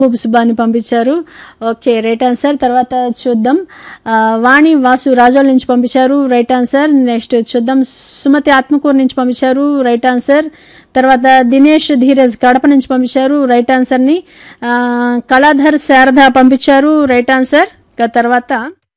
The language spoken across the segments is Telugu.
సుబ్బాని పంపించారు ఓకే రైట్ ఆన్సర్ తర్వాత చూద్దాం ఆ, వాణి వాసు రాజోల నుంచి పంపించారు రైట్ ఆన్సర్ నెక్స్ట్ చూద్దాం సుమతి ఆత్మకూరు నుంచి పంపించారు రైట్ ఆన్సర్ తర్వాత దినేష్ ధీరజ్ కడప నుంచి పంపించారు రైట్ ఆన్సర్ని ఆ, కళాధర్ శారద పంపించారు రైట్ ఆన్సర్ ఇక తర్వాత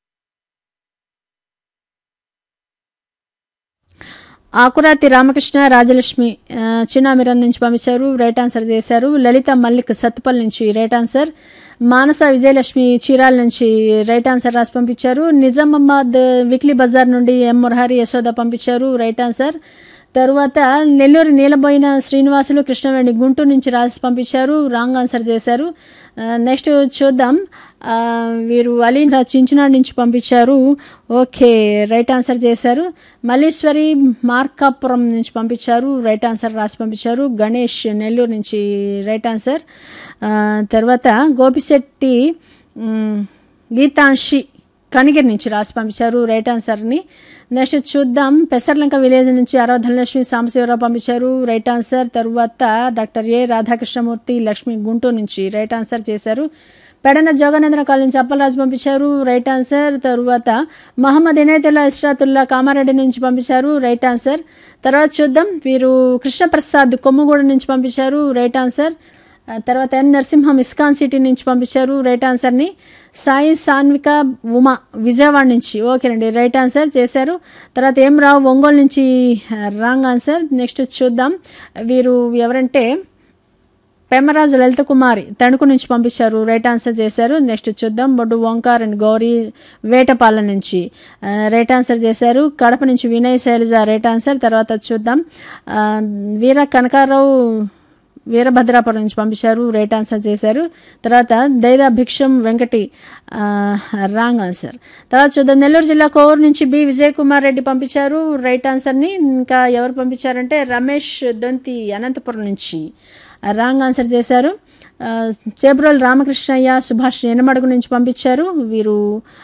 ఆకురాతి రామకృష్ణ రాజలక్ష్మి ఆ, చిన్నామిరన్ నుంచి పంపించారు రైట్ ఆన్సర్ చేశారు లలిత మల్లిక్ సత్తుపల్లి నుంచి రైట్ ఆన్సర్ మానస విజయలక్ష్మి చీరాల నుంచి రైట్ ఆన్సర్ రాసి పంపించారు నిజామాబాద్ వీక్లీ బజార్ నుండి ఎం మురహరి యశోద పంపించారు రైట్ ఆన్సర్ తరువాత నెల్లూరు నీలబోయిన శ్రీనివాసులు కృష్ణవేణి గుంటూరు నుంచి రాసి పంపించారు రాంగ్ ఆన్సర్ చేశారు ఆ, నెక్స్ట్ చూద్దాం ఆ, వీరు అలీన్ చించినాడు నుంచి పంపించారు ఓకే రైట్ ఆన్సర్ చేశారు మల్లీశ్వరి మార్కాపురం నుంచి పంపించారు రైట్ ఆన్సర్ రాసి పంపించారు గణేష్ నెల్లూరు నుంచి రైట్ ఆన్సర్ ఆ, తర్వాత గోపిశెట్టి మ్, గీతాంషి కనిగిరి నుంచి రాసి పంపించారు రైట్ ఆన్సర్ని నెక్స్ట్ చూద్దాం పెసర్లంక విలేజ్ నుంచి అరవ ధనలక్ష్మి సాంబశివరావు పంపించారు రైట్ ఆన్సర్ తరువాత డాక్టర్ ఏ రాధాకృష్ణమూర్తి లక్ష్మి గుంటూరు నుంచి రైట్ ఆన్సర్ చేశారు పెడన జోగానందన కాలనీ నుంచి అప్పలరాజు పంపించారు రైట్ ఆన్సర్ తరువాత మహమ్మద్ ఇనేతుల్లా ఇష్రాతుల్లా కామారెడ్డి నుంచి పంపించారు రైట్ ఆన్సర్ తర్వాత చూద్దాం వీరు కృష్ణప్రసాద్ కొమ్ముగూడ నుంచి పంపించారు రైట్ ఆన్సర్ ఆ తర్వాత ఎం నరసింహం ఇస్కాన్ సిటీ నుంచి పంపించారు రైట్ ఆన్సర్ని సాయి సాన్విక ఉమా విజయవాడ నుంచి ఓకేనండి రైట్ ఆన్సర్ చేశారు తర్వాత ఎం రావు ఒంగోలు నుంచి రాంగ్ ఆన్సర్ నెక్స్ట్ చూద్దాం వీరు ఎవరంటే పెమ్మరాజు లలిత కుమారి తణుకు నుంచి పంపించారు రైట్ ఆన్సర్ చేశారు నెక్స్ట్ చూద్దాం బొడ్డు ఓంకార్ అండ్ గౌరీ వేటపాలెం నుంచి ఆ, రైట్ ఆన్సర్ చేశారు కడప నుంచి వినయ్ శైలజ రైట్ ఆన్సర్ తర్వాత చూద్దాం ఆ, వీర కనకారావు వీరభద్రాపురం నుంచి పంపించారు రైట్ ఆన్సర్ చేశారు తర్వాత దైదా భిక్షం వెంకటి ఆ, రాంగ్ ఆన్సర్ తర్వాత చూద్దాం నెల్లూరు జిల్లా కోవూరు నుంచి బి విజయ్ కుమార్ రెడ్డి పంపించారు రైట్ ఆన్సర్ని ఇంకా ఎవరు పంపించారంటే రమేష్ దొంతి అనంతపురం నుంచి ఆ, రాంగ్ ఆన్సర్ చేశారు ఆ, చేబ్రోల్ రామకృష్ణయ్య సుభాష్ ఎనమడుగు నుంచి పంపించారు వీరు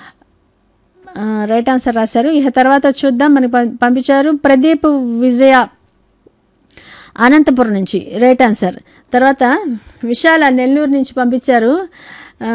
ఆ, రైట్ ఆన్సర్ రాశారు ఇక తర్వాత చూద్దాం మనకి పం- పంపించారు ప్రదీప్ విజయ అనంతపురం నుంచి రైట్ ఆన్సర్ తర్వాత విశాల నెల్లూరు నుంచి పంపించారు ఆ,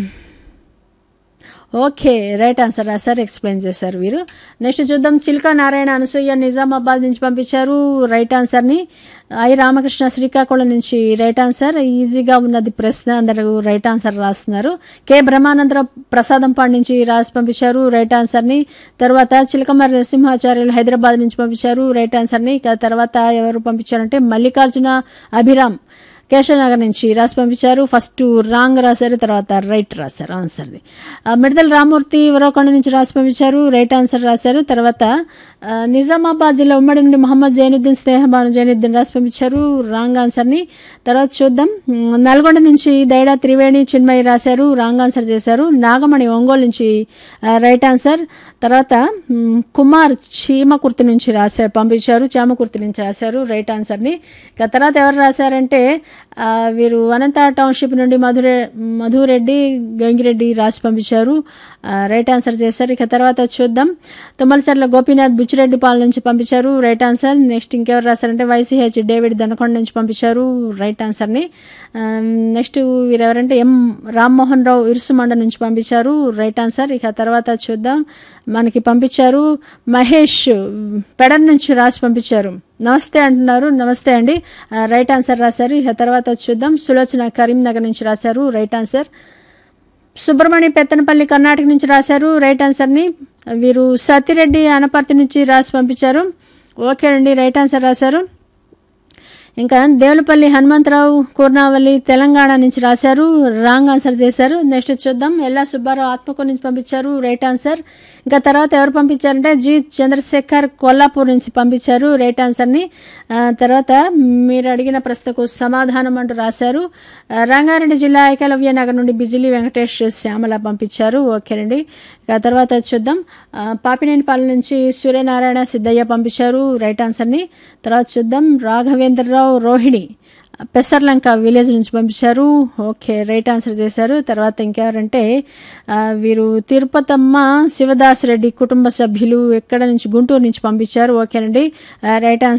ఓకే రైట్ ఆన్సర్ రాశారు ఎక్స్ప్లెయిన్ చేశారు వీరు నెక్స్ట్ చూద్దాం చిల్కా నారాయణ అనసూయ నిజామాబాద్ నుంచి పంపించారు రైట్ ఆన్సర్ని ఐ రామకృష్ణ శ్రీకాకుళం నుంచి రైట్ ఆన్సర్ ఈజీగా ఉన్నది ప్రశ్న అందరూ రైట్ ఆన్సర్ రాస్తున్నారు కె బ్రహ్మానందరావు ప్రసాదం పాడు నుంచి రాసి పంపించారు రైట్ ఆన్సర్ని తర్వాత చిలకమర్రి నరసింహాచార్యులు హైదరాబాద్ నుంచి పంపించారు రైట్ ఆన్సర్ని ఇక తర్వాత ఎవరు పంపించారంటే మల్లికార్జున అభిరామ్ కేశవనగర్ నుంచి రాసి పంపించారు ఫస్ట్ రాంగ్ రాశారు తర్వాత రైట్ రాశారు ఆన్సర్ని ఆ, మిడతల రామూర్తి ఉరవకొండ నుంచి రాసి పంపించారు రైట్ ఆన్సర్ రాశారు తర్వాత ఆ, నిజామాబాద్ జిల్లా ఉమ్మడి నుండి మహమ్మద్ జైనుద్దీన్ స్నేహబాను జైనుద్దీన్ రాసి పంపించారు రాంగ్ ఆన్సర్ని తర్వాత చూద్దాం ఉమ్, నల్గొండ నుంచి దైడా త్రివేణి చిన్మయి రాశారు రాంగ్ ఆన్సర్ చేశారు నాగమణి ఒంగోలు నుంచి ఆ, రైట్ ఆన్సర్ తర్వాత ఉమ్, కుమార్ చీమకుర్తి నుంచి రాశారు పంపించారు చామకుర్తి నుంచి రాశారు రైట్ ఆన్సర్ని ఇక తర్వాత ఎవరు రాశారంటే ఆ, వీరు అనంత టౌన్షిప్ నుండి మధురే మధురెడ్డి గంగిరెడ్డి రాసి పంపించారు ఆ, రైట్ ఆన్సర్ చేశారు ఇక తర్వాత చూద్దాం తుమ్మలచర్ల గోపీనాథ్ బుచ్చిరెడ్డిపాలెం నుంచి పంపించారు రైట్ ఆన్సర్ నెక్స్ట్ ఇంకెవరు రాశారంటే వైసీహెచ్ డేవిడ్ దనకొండ నుంచి పంపించారు రైట్ ఆన్సర్ని ఆ, నెక్స్ట్ వీరు ఎవరంటే ఎం రామ్మోహన్ రావు ఇరుసుమండ నుంచి పంపించారు రైట్ ఆన్సర్ ఇక తర్వాత చూద్దాం మనకి పంపించారు మహేష్ పెడన్ నుంచి రాసి పంపించారు నమస్తే అంటున్నారు నమస్తే అండి ఆ, రైట్ ఆన్సర్ రాశారు ఇక తర్వాత చూద్దాం సులోచన కరీంనగర్ నుంచి రాశారు రైట్ ఆన్సర్ సుబ్రహ్మణ్య పెత్తనపల్లి కర్ణాటక నుంచి రాశారు రైట్ ఆన్సర్ని వీరు సతిరెడ్డి అనపర్తి నుంచి రాసి పంపించారు ఓకే అండి రైట్ ఆన్సర్ రాశారు ఇంకా దేవులపల్లి హనుమంతరావు కూర్నావల్లి తెలంగాణ నుంచి రాశారు రాంగ్ ఆన్సర్ చేశారు నెక్స్ట్ చూద్దాం ఎల్లా సుబ్బారావు ఆత్మకూరు నుంచి పంపించారు రైట్ ఆన్సర్ ఇంకా తర్వాత ఎవరు పంపించారంటే జి చంద్రశేఖర్ కొల్లాపూర్ నుంచి పంపించారు రైట్ ఆన్సర్ని ఆ, తర్వాత మీరు అడిగిన ప్రశ్నకు సమాధానం అంటూ రాశారు ఆ, రంగారెడ్డి జిల్లా ఐకలవ్య నగర్ నుండి బిజిలీ వెంకటేష్ శ్యామల పంపించారు ఓకేనండి ఇక తర్వాత చూద్దాం ఆ, పాపినేనిపాలెం నుంచి సూర్యనారాయణ సిద్ధయ్య పంపించారు రైట్ ఆన్సర్ని తర్వాత చూద్దాం రాఘవేంద్రరావు రోహిణి పెసర్లంక విలేజ్ నుంచి పంపించారు ఓకే రైట్ ఆన్సర్ చేశారు తర్వాత ఇంకెవరంటే ఆ, వీరు తిరుపతమ్మ శివదాస్ రెడ్డి కుటుంబ సభ్యులు ఎక్కడ నుంచి గుంటూరు నుంచి పంపించారు ఓకేనండి ఆ, రైట్ ఆన్సర్